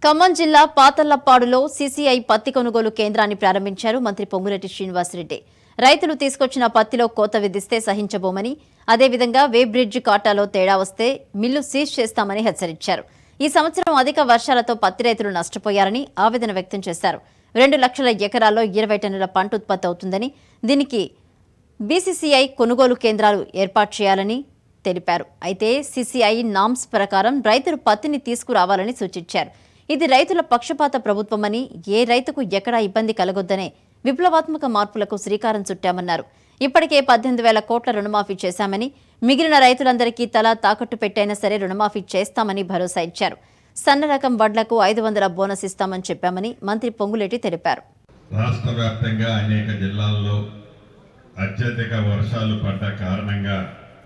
ఖమ్మం జిల్లా పాతల్లపాడులో సీసీఐ పత్తి కొనుగోలు కేంద్రాన్ని ప్రారంభించారు మంత్రి పొంగురెడ్డి శ్రీనివాసరెడ్డి రైతులు తీసుకొచ్చిన పత్తిలో కోత విధిస్తే సహించబోమని అదేవిధంగా వే బ్రిడ్జ్ కాటాలో తేడా వస్తే మిల్లు సీజ్ చేస్తామని హెచ్చరించారు ఈ సంవత్సరం అధిక వర్షాలతో పత్తి రైతులు నష్టపోయారని ఆవేదన వ్యక్తం చేశారు రెండు లక్షల ఎకరాల్లో ఇరవై టన్నుల పంట ఉత్పత్తి అవుతుందని దీనికి బీసీసీఐ కొనుగోలు కేంద్రాలు ఏర్పాటు చేయాలని తెలిపారు అయితే సీసీఐ నామ్స్ ప్రకారం రైతులు పత్తిని తీసుకురావాలని సూచించారు ఇది రైతుల పక్షపాత ప్రభుత్వమని ఏ రైతుకు ఎక్కడా ఇబ్బంది కలగొద్దనే విప్లవాత్మక మార్పులకు శ్రీకారం చుట్టామన్నారు ఇప్పటికే పద్దెనిమిది వేల కోట్ల రుణమాఫీ చేశామని మిగిలిన రైతులందరికీ తలా తాకట్టు పెట్టైనా సరే రుణమాఫీ చేస్తామని భరోసా ఇచ్చారు సన్న రకం వడ్లకు ఐదు వందల బోనస్ ఇస్తామని చెప్పామని మంత్రి పొంగులేటి తెలిపారు రాష్ట్ర వ్యాప్తంగా అనేక జిల్లాల్లో అత్యధిక వర్షాలు పడ్డ కారణంగా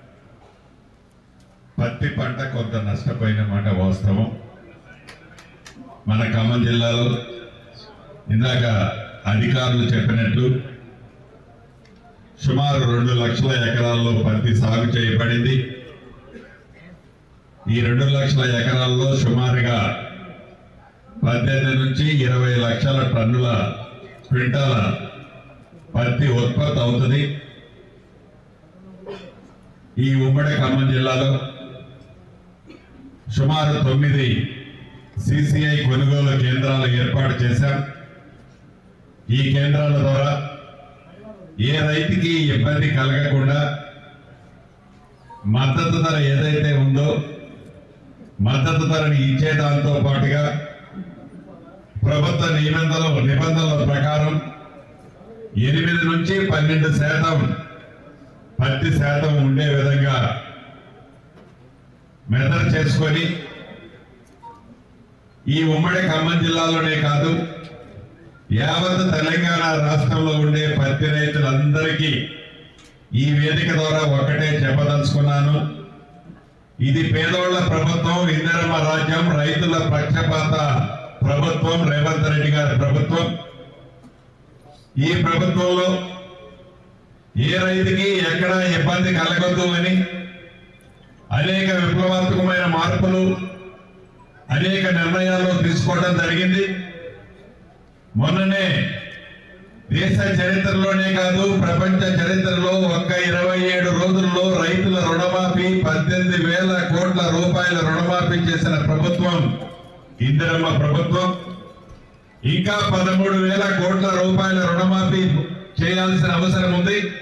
పత్తి పంట కొంత నష్టపోయిన మాట వాస్తవం మన ఖమ్మం జిల్లాలో ఇందాక అధికారులు చెప్పినట్లు సుమారు రెండు లక్షల ఎకరాల్లో పత్తి సాగు చేయబడింది ఈ రెండు లక్షల ఎకరాల్లో సుమారుగా పద్దెనిమిది నుంచి ఇరవై లక్షల టన్నుల క్వింటాల పత్తి ఉత్పత్తి అవుతుంది ఈ ఉమ్మడి ఖమ్మం జిల్లాలో సుమారు తొమ్మిది సిసిఐ కొనుగోలు కేంద్రాలు ఏర్పాటు చేశాం ఈ కేంద్రాల ద్వారా ఏ రైతుకి ఇబ్బంది కలగకుండా మద్దతు ధర ఏదైతే ఉందో మద్దతు ధరని ఇచ్చే దాంతో పాటుగా ప్రభుత్వ నిబంధనల నిబంధనల ప్రకారం ఎనిమిది నుంచి పన్నెండు శాతం పత్తి శాతం ఉండే విధంగా మెజర్ చేసుకొని ఈ ఉమ్మడి ఖమ్మం జిల్లాలోనే కాదు యావత్ తెలంగాణ రాష్ట్రంలో ఉండే పత్తి రైతులందరికీ ఈ వేదిక ద్వారా ఒకటే చెప్పదలుచుకున్నాను ఇది పేదోళ్ల ప్రభుత్వం ఇందిరమ్మ రాజ్యం రైతుల పక్షపాత ప్రభుత్వం రేవంత్ రెడ్డి గారి ప్రభుత్వం ఈ ప్రభుత్వంలో ఏ రైతుకి ఎక్కడ ఇబ్బంది కలగొద్దు అని అనేక విప్లవాత్మకమైన మార్పులు అనేక నిర్ణయాలు తీసుకోవడం జరిగింది మొన్ననే దేశ చరిత్రలోనే కాదు ప్రపంచ చరిత్రలో ఒక్క ఇరవై ఏడు రోజుల్లో రైతుల రుణమాఫీ పద్దెనిమిది వేల కోట్ల రూపాయల రుణమాఫీ చేసిన ప్రభుత్వం ఇందిరమ్మ ప్రభుత్వం ఇంకా పదమూడు వేల కోట్ల రూపాయల రుణమాఫీ చేయాల్సిన అవసరం ఉంది